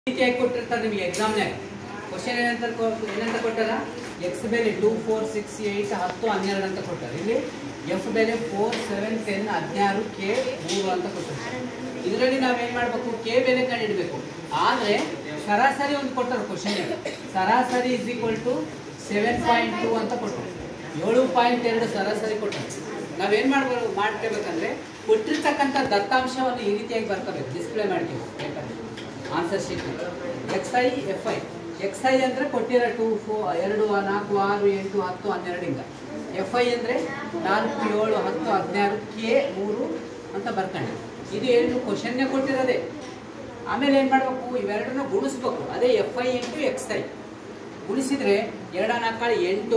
ರೀತಿಯಾಗಿ ಕೊಟ್ಟಿರ್ತಾರೆ ನಿಮಗೆ ಎಕ್ಸಾಮ್ನಾಗ ಕ್ವಶನ್ ಏನಂತ ಕೊ- ಏನಂತ ಕೊಟ್ಟಾರ ಎಕ್ಸ್ ಬೆಲೆ ಟೂ ಫೋರ್ ಸಿಕ್ಸ್ ಏಯ್ಟ್ ಹತ್ತು ಹನ್ನೆರಡು ಅಂತ ಕೊಟ್ಟಾರೆ ಇಲ್ಲಿ ಎಫ್ ಬೆಲೆ ಫೋರ್ ಸೆವೆನ್ ಟೆನ್ ಹದಿನಾರು ಕೆ ಮೂರು ಅಂತ ಕೊಟ್ಟಿರ್ತಾರೆ ಇದರಲ್ಲಿ ನಾವೇನು ಮಾಡಬೇಕು ಕೆ ಬೆಲೆ ಕಂಡಿಡಬೇಕು ಆದರೆ ಸರಾಸರಿ ಒಂದು ಕೊಟ್ಟರು ಕ್ವಶನ್ ಸರಾಸರಿ is equal to seven point two ಅಂತ ಕೊಟ್ಟರು ಏಳು ಪಾಯಿಂಟ್ ಎರಡು ಸರಾಸರಿ ಕೊಟ್ಟರು ನಾವೇನು ಮಾಡ್ಬೋದು ಮಾಡ್ಕೋಬೇಕಂದ್ರೆ ಕೊಟ್ಟಿರ್ತಕ್ಕಂಥ ದತ್ತಾಂಶವನ್ನು ಈ ರೀತಿಯಾಗಿ ಬರ್ಕೋಬೇಕು ಡಿಸ್ಪ್ಲೇ ಮಾಡ್ಕೋಬೇಕು answer sheet X I F I X I ಅಂದರೆ ಕೊಟ್ಟಿರೋ ಟೂ ಫೋ ಎರಡು ನಾಲ್ಕು ಆರು ಎಂಟು ಹತ್ತು ಹನ್ನೆರಡು ಹಿಂಗ ಎಫ್ ಐ ಅಂದರೆ ನಾಲ್ಕು ಏಳು ಹತ್ತು ಹದಿನಾರು ಕೆ ಮೂರು ಅಂತ ಬರ್ಕೊಂಡು ಇದು ಏನು ಕ್ವಶನ್ನೇ ಕೊಟ್ಟಿರೋದೇ ಆಮೇಲೆ ಏನು ಮಾಡಬೇಕು ಇವೆರಡನ್ನ ಗುಣಿಸ್ಬೇಕು ಅದೇ F I into X I ಗುಣಿಸಿದ್ರೆ ಎರಡ ನಾಲ್ಕಾಳು ಎಂಟು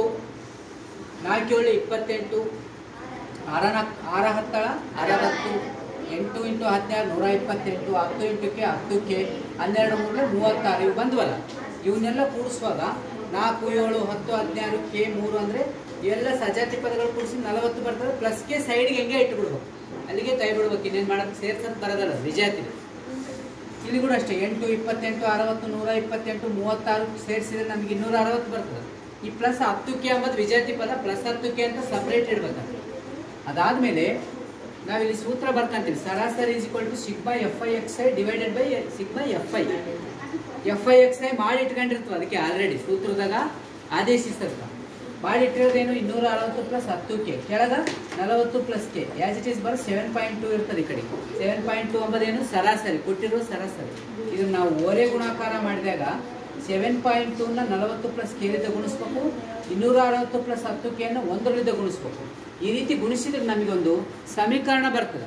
ನಾಲ್ಕೇಳು ಇಪ್ಪತ್ತೆಂಟು ಆರ ನಾಲ್ಕು ಆರ ಹತ್ತಳ ಅರವತ್ತು ಎಂಟು ಇಂಟು ಹದಿನಾರು ನೂರ ಇಪ್ಪತ್ತೆಂಟು ಹತ್ತು ಇಂಟುಕ್ಕೆ ಹತ್ತಕ್ಕೆ ಹನ್ನೆರಡು ಮೂರಲೆ ಮೂವತ್ತಾರು ಇವು ಬಂದ್ವಲ್ಲ ಇವನ್ನೆಲ್ಲ ಕೂಡಿಸುವಾಗ ನಾಲ್ಕು ಏಳು ಹತ್ತು ಹದಿನಾರು ಕೆ ಮೂರು ಅಂದರೆ ಇವೆಲ್ಲ ಸಜಾತಿ ಪದಗಳು ಕೂಡಿಸಿ ನಲವತ್ತು ಬರ್ತದೆ ಪ್ಲಸ್ ಕೆ ಸೈಡ್ಗೆ ಹೆಂಗೆ ಇಟ್ಬಿಡ್ಬೇಕು ಅಲ್ಲಿಗೆ ಕೈ ಬಿಡ್ಬೇಕು ಇನ್ನೇನು ಮಾಡೋದು ಸೇರ್ಸೋದು ಬರೋದಲ್ಲ ವಿಜಾತಿ ಇಲ್ಲಿ ಕೂಡ ಅಷ್ಟೇ ಎಂಟು ಇಪ್ಪತ್ತೆಂಟು ಅರವತ್ತು ನೂರ ಇಪ್ಪತ್ತೆಂಟು ಮೂವತ್ತಾರು ಸೇರಿಸಿದ್ರೆ ನಮಗೆ ಇನ್ನೂರ ಅರವತ್ತು ಬರ್ತದೆ ಈ ಪ್ಲಸ್ ಹತ್ತಕ್ಕೆ ಅಂಬದು ವಿಜಾತಿ ಪದ ಪ್ಲಸ್ ಹತ್ತಕ್ಕೆ ಅಂತ ಸಪ್ರೇಟ್ ಇಡ್ಬೇಕಂತ ಅದಾದಮೇಲೆ ನಾವಿಲ್ಲಿ ಸೂತ್ರ ಬರ್ಕೊಂತೀವಿ ಸರಾಸರಿ is equal to sigma F I X I divided by sigma F I F I X I ಮಾಡಿ ಇಟ್ಕೊಂಡಿರ್ತವೆ ಅದಕ್ಕೆ ಆಲ್ರೆಡಿ ಸೂತ್ರದಾಗ ಆದೇಶಿಸಿರ್ತಾವೆ ಮಾಡಿ ಇಟ್ಟಿರೋದೇನು ಇನ್ನೂರ ಅರವತ್ತು ಪ್ಲಸ್ ಹತ್ತು ಕೆ ಕೆಳಗ ನಲವತ್ತು plus K as it is ಬರ್ ಸೆವೆನ್ ಪಾಯಿಂಟ್ ಟು ಇರ್ತದೆ ಈ ಕಡೆ ಸೆವೆನ್ ಪಾಯಿಂಟ್ ಟು ಅಂಬದೇನು ಸರಾಸರಿ ಕೊಟ್ಟಿರೋ ಸರಾಸರಿ ಇದನ್ನ ನಾವು ಓರೆ ಗುಣಾಕಾರ ಮಾಡಿದಾಗ ಸೆವೆನ್ ಪಾಯಿಂಟ್ ಟೂನ ನಲವತ್ತು ಪ್ಲಸ್ ಕೇಳಿದ ಗುಣಿಸ್ಬೇಕು ಇನ್ನೂರ ಅರವತ್ತು ಪ್ಲಸ್ ಹತ್ತು ಕೆಯನ್ನು ಒಂದರಿಂದ ಗುಣಿಸ್ಬೇಕು ಈ ರೀತಿ ಗುಣಿಸಿದ್ರೆ ನಮಗೊಂದು ಸಮೀಕರಣ ಬರ್ತದೆ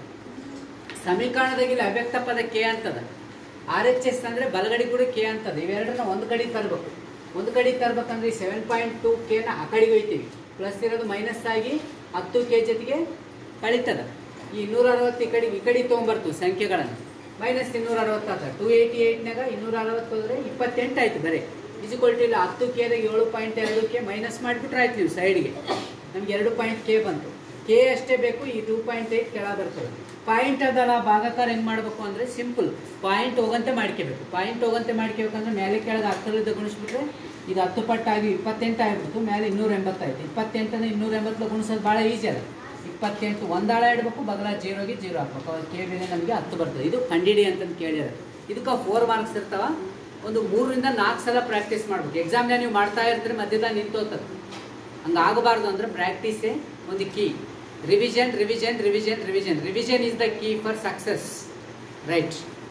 ಸಮೀಕರಣದಾಗ ಇಲ್ಲಿ ಅವ್ಯಕ್ತ ಪದ ಕೆ ಅಂತದ ಆರ್ ಎಚ್ ಎಸ್ ಅಂದರೆ ಬಲಗಡಿ ಕೂಡ ಕೆ ಅಂತದ ಇವೆರಡನ್ನ ಒಂದು ಕಡೆ ತರಬೇಕು ಒಂದು ಕಡೆ ತರ್ಬೇಕಂದ್ರೆ ಸೆವೆನ್ ಪಾಯಿಂಟ್ ಟು ಕೆನ ಆ ಕಡೆಗೆ ಒಯ್ತೀವಿ ಪ್ಲಸ್ ಇರೋದು ಮೈನಸ್ ಆಗಿ ಹತ್ತು ಕೆ ಜೊತೆಗೆ ಕಳೀತದ ಈ ಇನ್ನೂರ ಅರವತ್ತು ಈ ಕಡೆಗೆ ಈ ಕಡೆ ತೊಗೊಂಬರ್ತೀವಿ ಸಂಖ್ಯೆಗಳನ್ನು ಮೈನಸ್ ಇನ್ನೂರ ಅರವತ್ತು ಆಗ್ತದೆ ಟು ಏಯ್ಟಿ ಏಯ್ಟ್ನಾಗ ಇನ್ನೂರ ಅರವತ್ತು ಹೋದ್ರೆ ಇಪ್ಪತ್ತೆಂಟು ಆಯ್ತು ಬರೀ ಇಜಿಕ್ವಲ್ಟಿ ಇಲ್ಲ ಹತ್ತು ಕೆದಾಗ ಏಳು ಪಾಯಿಂಟ್ ಎರಡು ಕೆ ಮೈನಸ್ ಮಾಡಿಬಿಟ್ರೆ ಆಯ್ತು ನೀವು ಸೈಡ್ಗೆ ನಮ್ಗೆ ಎರಡು ಪಾಯಿಂಟ್ ಕೆ ಬಂತು ಕೆ ಅಷ್ಟೇ ಬೇಕು ಈ ಟೂ ಪಾಯಿಂಟ್ ಏಯ್ಟ್ ಕೆಳ ಬರ್ತದೆ ಪಾಯಿಂಟ್ ಅದಲ್ಲ ಭಾಗಕಾರ ಹೆಂಗ್ ಮಾಡಬೇಕು ಅಂದ್ರೆ ಸಿಂಪಲ್ ಪಾಯಿಂಟ್ ಹೋಗಂತೆ ಮಾಡ್ಕೋಬೇಕು ಪಾಯಿಂಟ್ ಹೋಗಂತೆ ಮಾಡ್ಕೋಬೇಕಂದ್ರೆ ಮೇಲೆ ಕೆಳಗೆ ಹತ್ತರಿಂದ ಗುಣಿಸ್ಬಿಟ್ರೆ ಇದು ಹತ್ತು ಪಟ್ಟಾಗಿ ಇಪ್ಪತ್ತೆಂಟು ಆಗಿಬಿಡ್ತು ಮೇಲೆ ಇನ್ನೂರ ಎಂಬತ್ತಾಯ್ತು ಇಪ್ಪತ್ತೆಂಟನೇ ಇನ್ನೂರ ಎಂಬತ್ತು ಗುಣಿಸೋದು ಭಾಳ ಈಸಿ ಅಲ್ಲ ಇಪ್ಪತ್ತೆಂಟು ಒಂದಾಳ ಇಡಬೇಕು ಬದಲ ಜೀರೋಗೆ ಜೀರೋ ಹಾಕ್ಬೇಕು ಅವಾಗ ಕೆ ಬೆಲೆ ನಮಗೆ ಹತ್ತು ಬರ್ತದೆ ಇದು ಕಂಡಿಡಿ ಅಂತಂದು ಕೇಳಿದ್ದಾರೆ ಇದಕ್ಕೆ ಫೋರ್ ಮಾರ್ಕ್ಸ್ ಇರ್ತಾವ ಒಂದು ಮೂರರಿಂದ ನಾಲ್ಕು ಸಲ ಪ್ರಾಕ್ಟೀಸ್ ಮಾಡ್ಬೇಕು ಎಕ್ಸಾಮ್ನ ನೀವು ಮಾಡ್ತಾ ಇರ್ತೀರಿ ಮಧ್ಯದಾಗ ನಿಂತೋತದೆ ಹಂಗೆ ಆಗಬಾರ್ದು ಅಂದ್ರೆ ಪ್ರಾಕ್ಟೀಸೇ ಒಂದು key revision revision revision revision revision is the key for success right